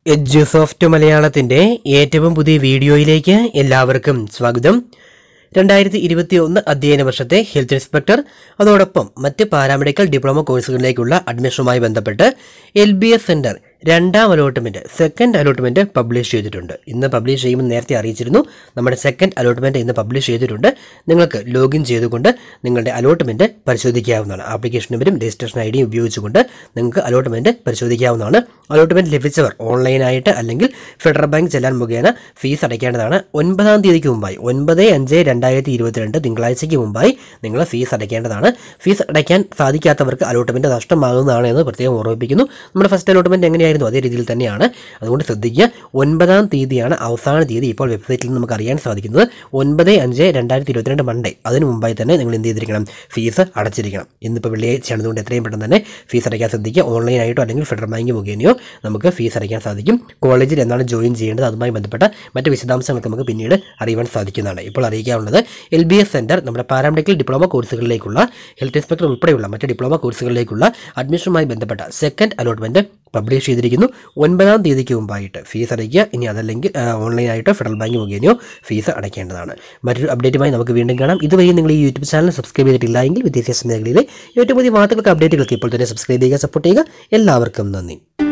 എഡ്യൂസോഫ്റ്റ് മലയാളത്തിൻ്റെ ഏറ്റവും പുതിയ വീഡിയോയിലേക്ക് എല്ലാവർക്കും സ്വാഗതം രണ്ടായിരത്തി ഇരുപത്തി ഒന്ന് അധ്യയന വർഷത്തെ ഹെൽത്ത് ഇൻസ്പെക്ടർ അതോടൊപ്പം മറ്റ് പാരാമെഡിക്കൽ ഡിപ്ലോമ കോഴ്സുകളിലേക്കുള്ള അഡ്മിഷനുമായി ബന്ധപ്പെട്ട് എൽ ബി എസ് സെൻറ്റർ രണ്ടാം അലോട്ട്മെൻറ്റ് സെക്കൻഡ് അലോട്ട്മെൻറ്റ് പബ്ലിഷ് ചെയ്തിട്ടുണ്ട് ഇന്ന് പബ്ലിഷ് ചെയ്യുമെന്ന് നേരത്തെ അറിയിച്ചിരുന്നു നമ്മുടെ സെക്കൻഡ് അലോട്ട്മെൻറ്റ് ഇന്ന് പബ്ലിഷ് ചെയ്തിട്ടുണ്ട് നിങ്ങൾക്ക് ലോഗിൻ ചെയ്തുകൊണ്ട് നിങ്ങളുടെ അലോട്ട്മെൻറ്റ് പരിശോധിക്കാവുന്നതാണ് ആപ്ലിക്കേഷൻ നമ്പരും രജിസ്ട്രേഷൻ ഐ ഡിയും ഉപയോഗിച്ചുകൊണ്ട് നിങ്ങൾക്ക് അലോട്ട്മെൻറ്റ് പരിശോധിക്കാവുന്നതാണ് അലോട്ട്മെൻറ്റ് ലഭിച്ചവർ ഓൺലൈനായിട്ട് അല്ലെങ്കിൽ ഫെഡറൽ ബാങ്ക് ചെല്ലാൻ മുഖേന ഫീസ് അടയ്ക്കേണ്ടതാണ് ഒൻപതാം തീയതിക്ക് മുമ്പായി ഒൻപത് അഞ്ച് രണ്ടായിരത്തി ഇരുപത്തിരണ്ട് തിങ്കളാഴ്ചയ്ക്ക് മുമ്പായി നിങ്ങൾ ഫീസ് അടയ്ക്കേണ്ടതാണ് ഫീസ് അടയ്ക്കാൻ സാധിക്കാത്തവർക്ക് അലോട്ട്മെൻറ്റ് നഷ്ടമാകുന്നതാണ് എന്ന് പ്രത്യേകം ഓർമ്മിപ്പിക്കുന്നു നമ്മുടെ ഫസ്റ്റ് അലോട്ട്മെൻറ്റ് എങ്ങനെയായിരുന്നു അതേ രീതിയിൽ തന്നെയാണ് അതുകൊണ്ട് ശ്രദ്ധിക്കുക ഒൻപതാം തീയതിയാണ് അവസാന തീയതി ഇപ്പോൾ വെബ്സൈറ്റിൽ നിന്ന് നമുക്ക് അറിയാൻ സാധിക്കുന്നത് ഒൻപത് അഞ്ച് രണ്ടായിരത്തി ഇരുപത്തിരണ്ട് മൺഡേ അതിന് മുമ്പായി തന്നെ നിങ്ങൾ എന്ത് ചെയ്തിരിക്കണം ഫീസ് അടച്ചിരിക്കണം ഇന്നിപ്പോൾ വെള്ളിയാഴ്ചയാണ് അതുകൊണ്ട് എത്രയും പെട്ടെന്ന് തന്നെ ഫീസ് അടയ്ക്കാൻ ശ്രദ്ധിക്കുക ഓൺലൈനായിട്ടോ അല്ലെങ്കിൽ ഫെഡറൽ ബാങ്ക് മുഖേനയോ നമുക്ക് ഫീസ് അടയ്ക്കാൻ സാധിക്കും കോളേജിൽ എന്നാണ് ജോയിൻ ചെയ്യേണ്ടത് അതുമായി ബന്ധപ്പെട്ട മറ്റ് വിശദാംശങ്ങൾക്ക് നമുക്ക് പിന്നീട് അറിയുവാൻ സാധിക്കുന്നതാണ് ഇപ്പോൾ അറിയിക്കാവുന്നത് എൽ ബി എസ് സെൻറ്റർ നമ്മുടെ പാരാമെഡിക്കൽ ഡിപ്ലോമ കോഴ്സുകളിലേക്കുള്ള ഹെൽത്ത് ഇൻസ്പെക്ടർ ഉൾപ്പെടെയുള്ള മറ്റ് ഡിപ്ലോമ കോഴ്സുകളിലേക്കുള്ള അഡ്മിഷനുമായി ബന്ധപ്പെട്ട സെക്കൻഡ് അലോട്ട്മെൻറ്റ് പബ്ലിഷ് ചെയ്തിരിക്കുന്നു ഒൻപതാം തീയതിക്ക് മുമ്പായിട്ട് ഫീസ് അടയ്ക്കുക ഇനി അതല്ലെങ്കിൽ ആ, ഓൺലൈനായിട്ടോ ഫെഡറൽ ബാങ്ക് മുഖേനയോ ഫീസ് അടയ്ക്കേണ്ടതാണ് മറ്റൊരു അപ്ഡേറ്റുമായി നമുക്ക് വീണ്ടും കാണാം ഇതുവരെ നിങ്ങൾ ഈ യൂട്യൂബ് ചാനൽ സബ്സ്ക്രൈബ് ചെയ്തിട്ടില്ല എങ്കിൽ വിദ്യാഭ്യാസ മേഖലയിലെ ഏറ്റവും പുതിയ വാർത്തകൾക്ക് അപ്ഡേറ്റുകൾക്ക് ഇപ്പോൾ തന്നെ സബ്സ്ക്രൈബ് ചെയ്യുക സപ്പോർട്ട് ചെയ്യുക എല്ലാവർക്കും നന്ദി